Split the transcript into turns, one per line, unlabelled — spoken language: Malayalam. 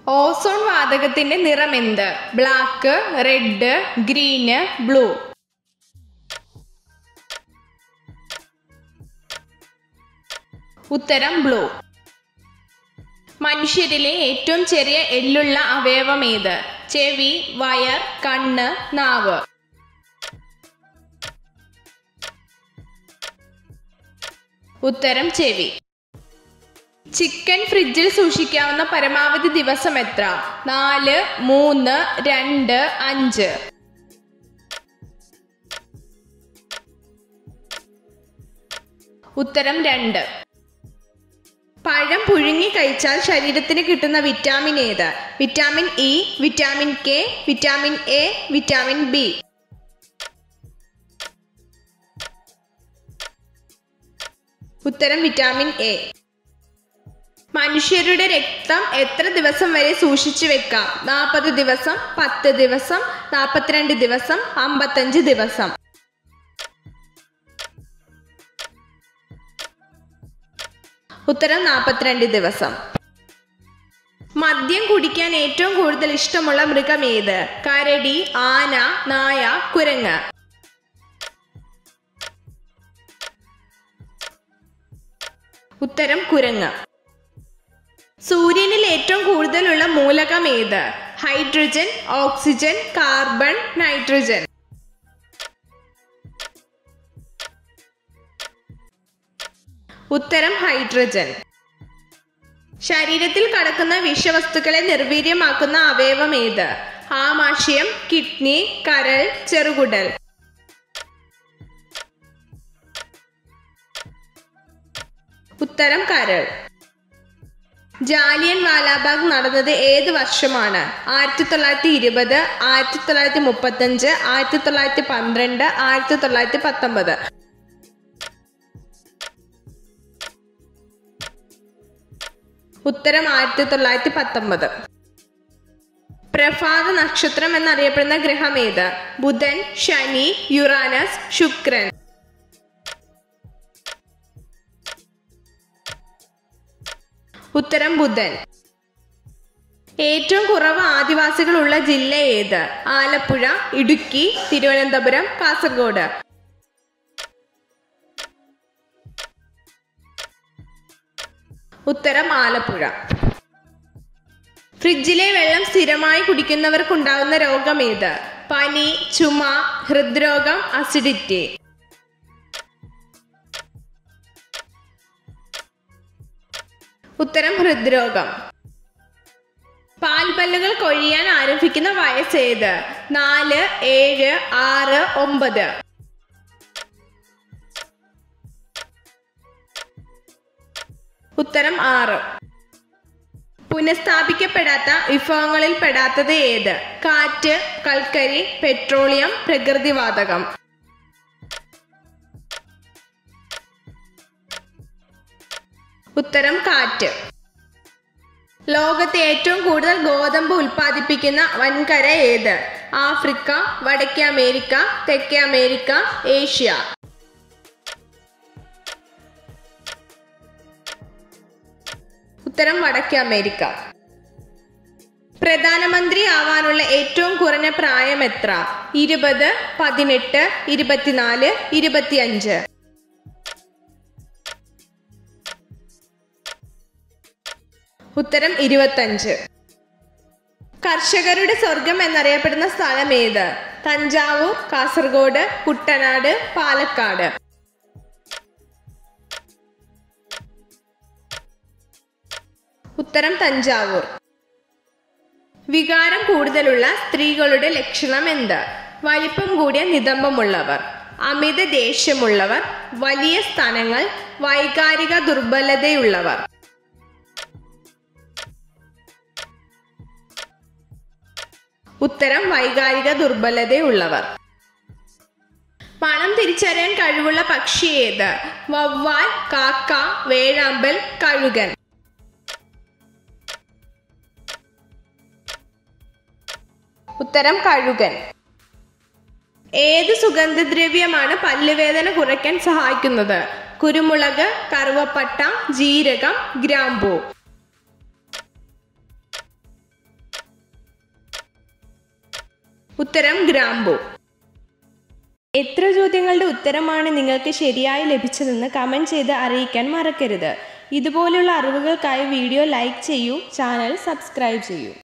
ഓസോൺ വാതകത്തിന്റെ നിറം എന്ത് ബ്ലാക്ക് റെഡ് ഗ്രീന് ബ്ലൂ ഉത്തരം ബ്ലൂ മനുഷ്യരിലെ ഏറ്റവും ചെറിയ എല്ലുള്ള അവയവം ഏത് ചെവി വയർ കണ്ണ് നാവ് ഉത്തരം ചെവി ചിക്കൻ ഫ്രിഡ്ജിൽ സൂക്ഷിക്കാവുന്ന പരമാവധി ദിവസം എത്ര നാല് മൂന്ന് രണ്ട് അഞ്ച് ഉത്തരം രണ്ട് പഴം പുഴുങ്ങി കഴിച്ചാൽ ശരീരത്തിന് കിട്ടുന്ന വിറ്റാമിൻ ഏത് vitamin E vitamin K vitamin A vitamin B ഉത്തരം വിറ്റാമിൻ എ മനുഷ്യരുടെ രക്തം എത്ര ദിവസം വരെ സൂക്ഷിച്ചു വെക്കാം നാൽപ്പത് ദിവസം പത്ത് ദിവസം നാൽപ്പത്തിരണ്ട് ദിവസം അമ്പത്തഞ്ച് ദിവസം ഉത്തരം നാൽപ്പത്തിരണ്ട് ദിവസം മദ്യം കുടിക്കാൻ ഏറ്റവും കൂടുതൽ ഇഷ്ടമുള്ള മൃഗം ഏത് കരടി ആന നായ കുരങ്ങ് ഉത്തരം കുരങ്ങ് സൂര്യനിൽ ഏറ്റവും കൂടുതലുള്ള മൂലകം ഏത് ഹൈഡ്രജൻ ഓക്സിജൻ കാർബൺ നൈട്രജൻ ഉത്തരം ഹൈഡ്രജൻ ശരീരത്തിൽ കടക്കുന്ന വിഷവസ്തുക്കളെ നിർവീര്യമാക്കുന്ന അവയവം ഏത് ആമാശയം കിഡ്നി കരൾ ചെറുകുടൽ ഉത്തരം കരൾ ജാലിയൻ വാലാബാഗ് നടന്നത് ഏത് വർഷമാണ് ആയിരത്തി തൊള്ളായിരത്തി ഇരുപത് ആയിരത്തി തൊള്ളായിരത്തി മുപ്പത്തഞ്ച് ആയിരത്തി തൊള്ളായിരത്തി പന്ത്രണ്ട് ആയിരത്തി തൊള്ളായിരത്തി പത്തൊമ്പത് ഉത്തരം ആയിരത്തി തൊള്ളായിരത്തി പത്തൊമ്പത് പ്രഭാത നക്ഷത്രം എന്നറിയപ്പെടുന്ന ഗ്രഹം ഏത് ബുധൻ ശനി യുറാനസ് ശുക്രൻ ഉത്തരം ബുധൻ ഏറ്റവും കുറവ് ആദിവാസികളുള്ള ജില്ല ഏത് ആലപ്പുഴ ഇടുക്കി തിരുവനന്തപുരം കാസർഗോഡ് ഉത്തരം ആലപ്പുഴ ഫ്രിഡ്ജിലെ വെള്ളം സ്ഥിരമായി കുടിക്കുന്നവർക്കുണ്ടാകുന്ന രോഗം ഏത് പനി ചുമ ഹൃദ്രോഗം അസിഡിറ്റി ഉത്തരം ഹൃദ്രോഗം പാൽപല്ലുകൾ കൊഴിയാൻ ആരംഭിക്കുന്ന വയസ്സ് ഏത് നാല് ഏഴ് ആറ് ഒമ്പത് ഉത്തരം ആറ് പുനഃസ്ഥാപിക്കപ്പെടാത്ത വിഭവങ്ങളിൽ പെടാത്തത് ഏത് കാറ്റ് കൽക്കരി പെട്രോളിയം പ്രകൃതിവാതകം ഉത്തരം കാറ്റ് ലോകത്തെ ഏറ്റവും കൂടുതൽ ഗോതമ്പ് ഉൽപ്പാദിപ്പിക്കുന്ന വൻകര ഏത് ആഫ്രിക്ക വടക്കേ അമേരിക്ക തെക്കേ അമേരിക്ക ഏഷ്യ ഉത്തരം വടക്കേ അമേരിക്ക പ്രധാനമന്ത്രി ആവാനുള്ള ഏറ്റവും കുറഞ്ഞ പ്രായം എത്ര ഇരുപത് പതിനെട്ട് ഇരുപത്തിനാല് ഇരുപത്തിയഞ്ച് ഉത്തരം ഇരുപത്തഞ്ച് കർഷകരുടെ സ്വർഗം എന്നറിയപ്പെടുന്ന സ്ഥലം ഏത് തഞ്ചാവൂർ കാസർഗോഡ് കുട്ടനാട് പാലക്കാട് ഉത്തരം തഞ്ചാവൂർ വികാരം കൂടുതലുള്ള സ്ത്രീകളുടെ ലക്ഷണം എന്ത് വലിപ്പം കൂടിയ നിതംബമുള്ളവർ അമിത ദേഷ്യമുള്ളവർ വലിയ സ്ഥാനങ്ങൾ വൈകാരിക ദുർബലതയുള്ളവർ ഉത്തരം വൈകാരിക ദുർബലതയുള്ളവർ പണം തിരിച്ചറിയാൻ കഴിവുള്ള പക്ഷി ഏത് വവ്വാൽ കാക്ക വേഴാമ്പൽ കഴുകൻ ഉത്തരം കഴുകൻ ഏത് സുഗന്ധദ്രവ്യമാണ് പല്ലുവേദന കുറയ്ക്കാൻ സഹായിക്കുന്നത് കുരുമുളക് കറുവപ്പട്ട ജീരകം ഗ്രാമ്പൂ ഉത്തരം ഗ്രാമ്പു എത്ര ചോദ്യങ്ങളുടെ ഉത്തരമാണ് നിങ്ങൾക്ക് ശരിയായി ലഭിച്ചതെന്ന് കമൻറ്റ് ചെയ്ത് അറിയിക്കാൻ മറക്കരുത് ഇതുപോലുള്ള അറിവുകൾക്കായി വീഡിയോ ലൈക്ക് ചെയ്യൂ ചാനൽ സബ്സ്ക്രൈബ് ചെയ്യൂ